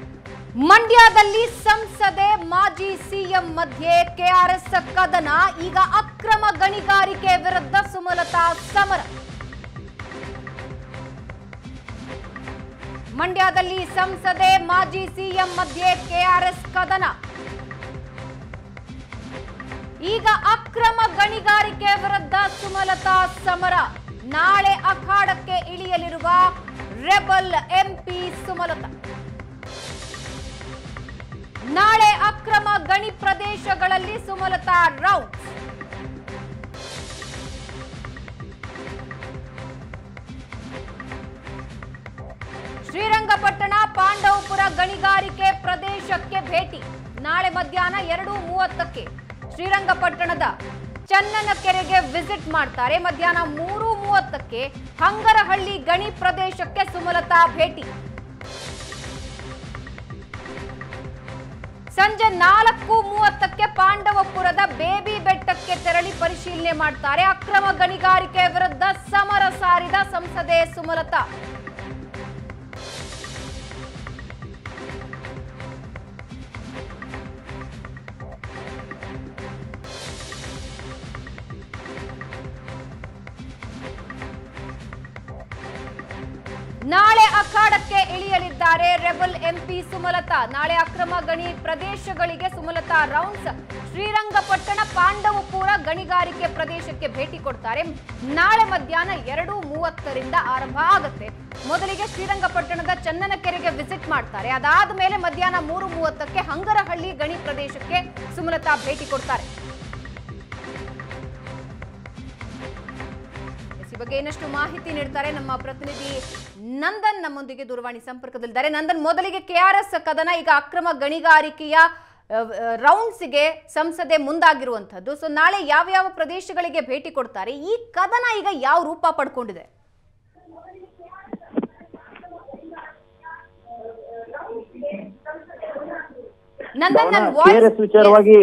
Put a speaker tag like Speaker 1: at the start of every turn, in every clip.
Speaker 1: ಮಂಡ್ಯದಲ್ಲಿ ಸಂಸದೆ ಮಾಜಿ ಸಿಎಂ ಮಧ್ಯೆ ಕೆಆರ್ಎಸ್ ಕದನ ಈಗ ಅಕ್ರಮ ಗಣಿಗಾರಿಕೆ ವಿರುದ್ಧ ಸುಮಲತಾ ಸಮರ ಮಂಡ್ಯದಲ್ಲಿ ಸಂಸದೆ ಮಾಜಿ ಸಿಎಂ ಮಧ್ಯೆ ಕೆಆರ್ಎಸ್ ಕದನ ಈಗ ಅಕ್ರಮ ಗಣಿಗಾರಿಕೆ ವಿರುದ್ಧ ಸುಮಲತಾ ಸಮರ ನಾಳೆ ಅಖಾಡಕ್ಕೆ ಇಳಿಯಲಿರುವ ರೆಬಲ್ ಎಂಪಿ ಸುಮಲತಾ ನಾಳೆ ಅಕ್ರಮ ಗಣಿ ಪ್ರದೇಶಗಳಲ್ಲಿ ಸುಮಲತಾ ರೌಂಡ್ ಶ್ರೀರಂಗಪಟ್ಟಣ ಪಾಂಡವಪುರ ಗಣಿಗಾರಿಕೆ ಪ್ರದೇಶಕ್ಕೆ ಭೇಟಿ ನಾಳೆ ಮಧ್ಯಾಹ್ನ ಎರಡು ಮೂವತ್ತಕ್ಕೆ ಶ್ರೀರಂಗಪಟ್ಟಣದ ಚನ್ನನ ಕೆರೆಗೆ ವಿಸಿಟ್ ಮಾಡ್ತಾರೆ ಮಧ್ಯಾಹ್ನ ಮೂರು ಮೂವತ್ತಕ್ಕೆ ಹಂಗರಹಳ್ಳಿ ಗಣಿ ಪ್ರದೇಶಕ್ಕೆ ಸುಮಲತಾ ಭೇಟಿ ಸಂಜೆ ನಾಲ್ಕು ಮೂವತ್ತಕ್ಕೆ ಪಾಂಡವಪುರದ ಬೇಬಿ ಬೆಟ್ಟಕ್ಕೆ ತೆರಳಿ ಪರಿಶೀಲನೆ ಮಾಡ್ತಾರೆ ಅಕ್ರಮ ಗಣಿಗಾರಿಕೆ ವಿರುದ್ಧ ಸಮರ ಸಾರಿದ ಸಂಸದೆ ಸುಮಲತಾ ನಾಳೆ ಅಖಾಡಕ್ಕೆ ಇಳಿಯಲಿದ್ದಾರೆ ರೆಬಲ್ ಎಂಪಿ ಸುಮಲತಾ ನಾಳೆ ಅಕ್ರಮ ಗಣಿ ಪ್ರದೇಶಗಳಿಗೆ ಸುಮಲತಾ ರೌಂಡ್ಸ್ ಶ್ರೀರಂಗಪಟ್ಟಣ ಪಾಂಡವಪುರ ಗಣಿಗಾರಿಕೆ ಪ್ರದೇಶಕ್ಕೆ ಭೇಟಿ ಕೊಡ್ತಾರೆ ನಾಳೆ ಮಧ್ಯಾಹ್ನ ಎರಡು ಮೂವತ್ತರಿಂದ ಆರಂಭ ಆಗುತ್ತೆ ಮೊದಲಿಗೆ ಶ್ರೀರಂಗಪಟ್ಟಣದ ಚನ್ನನಕೆರೆಗೆ ವಿಸಿಟ್ ಮಾಡ್ತಾರೆ ಅದಾದ ಮೇಲೆ ಮಧ್ಯಾಹ್ನ ಮೂರು ಮೂವತ್ತಕ್ಕೆ ಹಂಗರಹಳ್ಳಿ ಗಣಿ ಪ್ರದೇಶಕ್ಕೆ ಸುಮಲತಾ ಭೇಟಿ ಕೊಡ್ತಾರೆ ಎಸ್, ಈ ಬಗ್ಗೆ ಇನ್ನಷ್ಟು ಮಾಹಿತಿ ನೀಡ್ತಾರೆ ನಮ್ಮ ಪ್ರತಿನಿಧಿ ನಂದನ್ ನಮ್ಮೊಂದಿಗೆ ದೂರವಾಣಿ ಸಂಪರ್ಕದಲ್ಲಿದ್ದಾರೆ ನಂದನ್ ಮೊದಲಿಗೆ ಕೆಆರ್ಎಸ್ ಕದನ ಈಗ ಅಕ್ರಮ ಗಣಿಗಾರಿಕೆಯ ರೌಂಡ್ಸ್ಗೆ ಸಂಸದೆ ಮುಂದಾಗಿರುವಂತದ್ದು ಸೊ ನಾಳೆ ಯಾವ ಯಾವ ಪ್ರದೇಶಗಳಿಗೆ ಭೇಟಿ ಕೊಡ್ತಾರೆ ಈ ಕದನ ಈಗ ಯಾವ ರೂಪ ಪಡ್ಕೊಂಡಿದೆ ನಂದನ್ ನನ್ನ
Speaker 2: ಕೆಆರ್ಎಸ್
Speaker 1: ವಾಯ್ಸ್
Speaker 2: ವಿಚಾರವಾಗಿ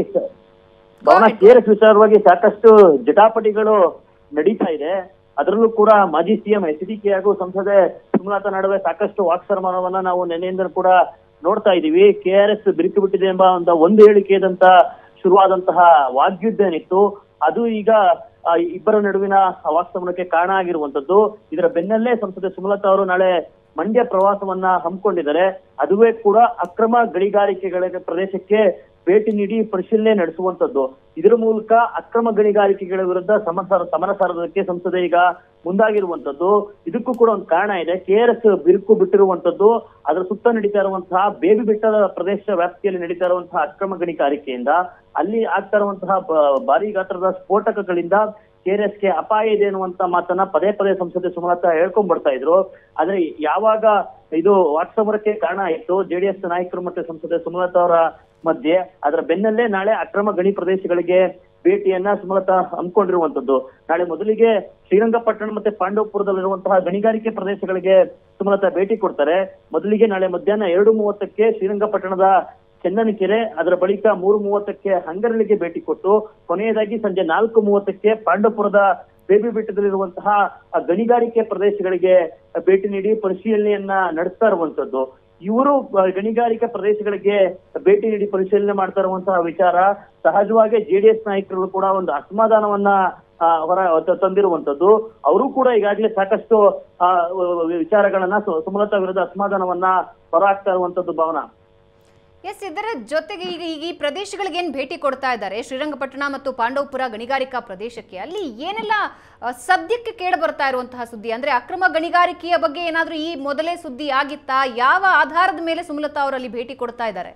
Speaker 2: ಭವನ
Speaker 1: ahead.
Speaker 2: ಕೆಆರ್ಎಸ್ ವಿಚಾರವಾಗಿ ಸಾಕಷ್ಟು ಜಟಾಪಟಿಗಳು ನಡೀತಾ ಇದೆ ಅದರಲ್ಲೂ ಕೂಡ ಮಾಜಿ ಸಿಎಂ ಎಚ್ ಡಿ ಕೆ ಹಾಗೂ ಸಂಸದೆ ಸುಮಲತಾ ನಡುವೆ ಸಾಕಷ್ಟು ವಾಕ್ಸರ್ಮಾನವನ್ನ ನಾವು ನಿನ್ನೆಯಿಂದ ಕೂಡ ನೋಡ್ತಾ ಇದೀವಿ ಕೆಆರ್ಎಸ್ ಬಿರುಕು ಬಿಟ್ಟಿದೆ ಎಂಬ ಒಂದು ಒಂದು ಹೇಳಿಕೆದಂತ ಶುರುವಾದಂತಹ ವಾಗ್ಯುದ್ಧ ಏನಿತ್ತು ಅದು ಈಗ ಆ, ಇಬ್ಬರ ನಡುವಿನ ವಾಕ್ಸಮನಕ್ಕೆ ಕಾರಣ ಆಗಿರುವಂತದ್ದು ಇದರ ಬೆನ್ನಲ್ಲೇ ಸಂಸದೆ ಸುಮಲತಾ ಅವರು ನಾಳೆ ಮಂಡ್ಯ ಪ್ರವಾಸವನ್ನ ಹಮ್ಮಿಕೊಂಡಿದ್ದಾರೆ ಅದುವೇ ಕೂಡ ಅಕ್ರಮ ಗಣಿಗಾರಿಕೆಗಳ ಪ್ರದೇಶಕ್ಕೆ ಭೇಟಿ ನೀಡಿ ಪರಿಶೀಲನೆ ನಡೆಸುವಂತದ್ದು ಇದರ ಮೂಲಕ ಅಕ್ರಮ ಗಣಿಗಾರಿಕೆಗಳ ವಿರುದ್ಧ ಸಮರ ಸಮರ ಸಾರೋದಕ್ಕೆ ಸಂಸದೆ ಈಗ ಮುಂದಾಗಿರುವಂತದ್ದು ಇದಕ್ಕೂ ಕೂಡ ಒಂದು ಕಾರಣ ಇದೆ ಕೆಆರ್ಎಸ್ ಬಿರುಕು ಬಿಟ್ಟಿರುವಂತದ್ದು ಅದರ ಸುತ್ತ ನಡೀತಾ ಇರುವಂತಹ ಬೇಬಿ ಬೆಟ್ಟದ ಪ್ರದೇಶ ವ್ಯಾಪ್ತಿಯಲ್ಲಿ ನಡೀತಾ ಇರುವಂತಹ ಅಕ್ರಮ ಗಣಿಗಾರಿಕೆಯಿಂದ ಅಲ್ಲಿ ಆಗ್ತಾ ಇರುವಂತಹ ಬ- ಭಾರಿ ಗಾತ್ರದ ಸ್ಫೋಟಕಗಳಿಂದ ಕೆಆರ್ಎಸ್ಗೆ ಅಪಾಯ ಇದೆ ಅನ್ನುವಂತ ಮಾತನ್ನ ಪದೇ ಪದೇ ಸಂಸದೆ ಸುಮಲತಾ ಹೇಳ್ಕೊಂಡ್ ಬರ್ತಾ ಇದ್ರು ಆದ್ರೆ ಯಾವಾಗ ಇದು ವಾಕ್ಸಮರಕ್ಕೆ ಕಾರಣ ಆಯಿತು ಜೆಡಿಎಸ್ ನಾಯಕರು ಮತ್ತೆ ಸಂಸದೆ ಸುಮಲತಾ ಅವರ ಮಧ್ಯೆ ಅದರ ಬೆನ್ನಲ್ಲೇ ನಾಳೆ ಅಕ್ರಮ ಗಣಿ ಪ್ರದೇಶಗಳಿಗೆ ಭೇಟಿಯನ್ನ ಸುಮಲತಾ ಹಮ್ಮಿಕೊಂಡಿರುವಂತದ್ದು ನಾಳೆ ಮೊದಲಿಗೆ ಶ್ರೀರಂಗಪಟ್ಟಣ ಮತ್ತೆ ಪಾಂಡವಪುರದಲ್ಲಿರುವಂತಹ ಗಣಿಗಾರಿಕೆ ಪ್ರದೇಶಗಳಿಗೆ ಸುಮಲತಾ ಭೇಟಿ ಕೊಡ್ತಾರೆ ಮೊದಲಿಗೆ ನಾಳೆ ಮಧ್ಯಾಹ್ನ ಎರಡು ಮೂವತ್ತಕ್ಕೆ ಶ್ರೀರಂಗಪಟ್ಟಣದ ಕೆರೆ ಅದರ ಬಳಿಕ ಮೂರು ಮೂವತ್ತಕ್ಕೆ ಹಂಗರಳಿಗೆ ಭೇಟಿ ಕೊಟ್ಟು ಕೊನೆಯದಾಗಿ ಸಂಜೆ ನಾಲ್ಕು ಮೂವತ್ತಕ್ಕೆ ಪಾಂಡವಪುರದ ಬೇಬಿ ಬೆಟ್ಟದಲ್ಲಿರುವಂತಹ ಆ ಗಣಿಗಾರಿಕೆ ಪ್ರದೇಶಗಳಿಗೆ ಭೇಟಿ ನೀಡಿ ಪರಿಶೀಲನೆಯನ್ನ ನಡೆಸ್ತಾ ಇರುವಂತದ್ದು ಇವರು ಆ, ಗಣಿಗಾರಿಕೆ ಪ್ರದೇಶಗಳಿಗೆ ಭೇಟಿ ನೀಡಿ ಪರಿಶೀಲನೆ ಮಾಡ್ತಾ ಇರುವಂತಹ ವಿಚಾರ ಸಹಜವಾಗಿ ಜೆಡಿಎಸ್ ನಾಯಕರು ಕೂಡ ಒಂದು ಅಸಮಾಧಾನವನ್ನ ಆ, ಹೊರ ತ- ತಂದಿರುವಂತದ್ದು ಅವರು ಕೂಡ ಈಗಾಗಲೇ ಸಾಕಷ್ಟು ಆ, ವಿಚಾರಗಳನ್ನ ಸು- ಸುಮಲತಾ ವಿರುದ್ಧ ಅಸಮಾಧಾನವನ್ನ ಹೊರಹಾಕ್ತಾ ಇರುವಂತದ್ದು ಭಾವನಾ
Speaker 1: ಎಸ್ ಇದರ ಜೊತೆಗೆ ಈಗ ಈಗ ಈ ಪ್ರದೇಶಗಳಿಗೆ ಏನು ಭೇಟಿ ಕೊಡ್ತಾ ಇದ್ದಾರೆ ಶ್ರೀರಂಗಪಟ್ಟಣ ಮತ್ತು ಪಾಂಡವಪುರ ಗಣಿಗಾರಿಕಾ ಪ್ರದೇಶಕ್ಕೆ ಅಲ್ಲಿ ಏನೆಲ್ಲ ಆ, ಸದ್ಯಕ್ಕೆ ಕೇಳಿ ಬರ್ತಾ ಇರುವಂತಹ ಸುದ್ದಿ ಅಂದ್ರೆ ಅಕ್ರಮ ಗಣಿಗಾರಿಕೆಯ ಬಗ್ಗೆ ಏನಾದ್ರೂ ಈ ಮೊದಲೇ ಸುದ್ದಿ ಆಗಿತ್ತಾ ಯಾವ ಆಧಾರದ ಮೇಲೆ ಸುಮಲತಾ ಅವರಲ್ಲಿ ಭೇಟಿ ಕೊಡ್ತಾ ಇದ್ದಾರೆ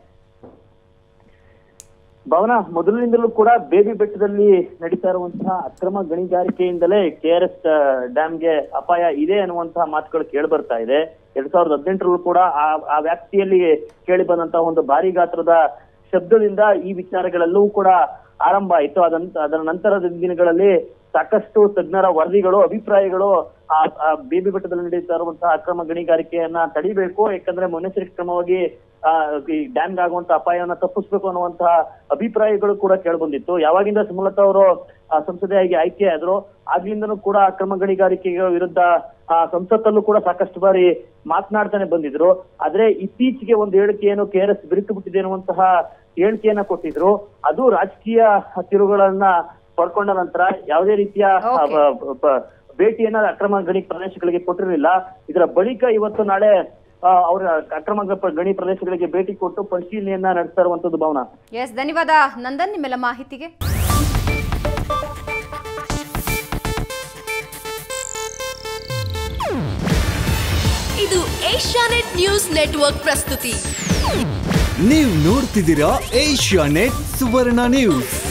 Speaker 2: ಭವನ ಮೊದಲಿನಿಂದಲೂ ಕೂಡ ಬೇಬಿ ಬೆಟ್ಟದಲ್ಲಿ ನಡೀತಾ ಇರುವಂತಹ ಅಕ್ರಮ ಗಣಿಗಾರಿಕೆಯಿಂದಲೇ ಕೆಆರ್ಎಸ್ ಡ್ಯಾಮ್ಗೆ ಅಪಾಯ ಇದೆ ಅನ್ನುವಂತಹ ಮಾತುಗಳು ಕೇಳಿ ಬರ್ತಾ ಇದೆ ಎರಡ್ ಸಾವಿರದ ಹದಿನೆಂಟರಲ್ಲೂ ಕೂಡ ಆ ಆ ವ್ಯಾಪ್ತಿಯಲ್ಲಿ ಕೇಳಿ ಬಂದಂತಹ ಒಂದು ಭಾರಿ ಗಾತ್ರದ ಶಬ್ದದಿಂದ ಈ ವಿಚಾರಗಳೆಲ್ಲವೂ ಕೂಡ ಆರಂಭ ಆಯಿತು ಅದಂತ ಅದರ ನಂತರದ ದಿನಗಳಲ್ಲಿ ಸಾಕಷ್ಟು ತಜ್ಞರ ವರದಿಗಳು ಅಭಿಪ್ರಾಯಗಳು ಆ ಆ ಬೇಬಿ ಬೆಟ್ಟದಲ್ಲಿ ನಡೀತಾ ಇರುವಂತಹ ಅಕ್ರಮ ಗಣಿಗಾರಿಕೆಯನ್ನ ತಡಿಬೇಕು ಯಾಕಂದ್ರೆ ಮುನ್ನೆಚ್ಚರಿಕೆ ಕ್ರಮವಾಗಿ ಆ ಈ ಡ್ಯಾಮ್ಗೆ ಆಗುವಂತ ಅಪಾಯವನ್ನ ತಪ್ಪಿಸ್ಬೇಕು ಅನ್ನುವಂತಹ ಅಭಿಪ್ರಾಯಗಳು ಕೂಡ ಕೇಳ್ಬಂದಿತ್ತು ಯಾವಾಗಿಂದ ಸುಮಲತಾ ಅವರು ಆ, ಸಂಸದೆಯಾಗಿ ಆಯ್ಕೆ ಆದ್ರು ಆಗ್ಲಿಂದನೂ ಕೂಡ ಅಕ್ರಮ ಗಣಿಗಾರಿಕೆಗಳ ವಿರುದ್ಧ ಆ ಸಂಸತ್ತಲ್ಲೂ ಕೂಡ ಸಾಕಷ್ಟು ಬಾರಿ ಮಾತನಾಡ್ತಾನೆ ಬಂದಿದ್ರು ಆದ್ರೆ ಇತ್ತೀಚೆಗೆ ಒಂದು ಹೇಳಿಕೆಯನ್ನು ಕೆ ಆರ್ ಎಸ್ ಬಿರುಕು ಬಿಟ್ಟಿದೆ ಅನ್ನುವಂತಹ ಹೇಳಿಕೆಯನ್ನ ಕೊಟ್ಟಿದ್ರು ಅದು ರಾಜಕೀಯ ತಿರುವುಗಳನ್ನ ಪಡ್ಕೊಂಡ ನಂತರ ಯಾವುದೇ ರೀತಿಯ ಆ,
Speaker 1: Okay.
Speaker 2: ಬ- ಬ- ಭೇಟಿಯನ್ನ ಅಕ್ರಮ ಗಣಿ ಪ್ರದೇಶಗಳಿಗೆ ಕೊಟ್ಟಿರಲಿಲ್ಲ ಇದರ ಬಳಿಕ ಇವತ್ತು ನಾಳೆ ಆ, ಅವರ ಅಕ್ರಮ ಗ- ಗಣಿ ಪ್ರದೇಶಗಳಿಗೆ ಭೇಟಿ ಕೊಟ್ಟು ಪರಿಶೀಲನೆಯನ್ನ ನಡೆಸ್ತಾ ಇರುವಂತದ್ದು ಭಾವನಾ
Speaker 1: ಎಸ್ ಧನ್ಯವಾದ ನಂದನ್ ನಿಮ್ಮೆಲ್ಲ ಮಾಹಿತಿಗೆ
Speaker 3: ಇದು ಏಷ್ಯಾನೆಟ್ ನ್ಯೂಸ್ ನೆಟ್ವರ್ಕ್ ಪ್ರಸ್ತುತಿ
Speaker 4: ನೀವು ನೋಡ್ತಿದ್ದೀರಾ ಏಷ್ಯಾ ನೆಟ್ ಸುವರ್ಣ ನ್ಯೂಸ್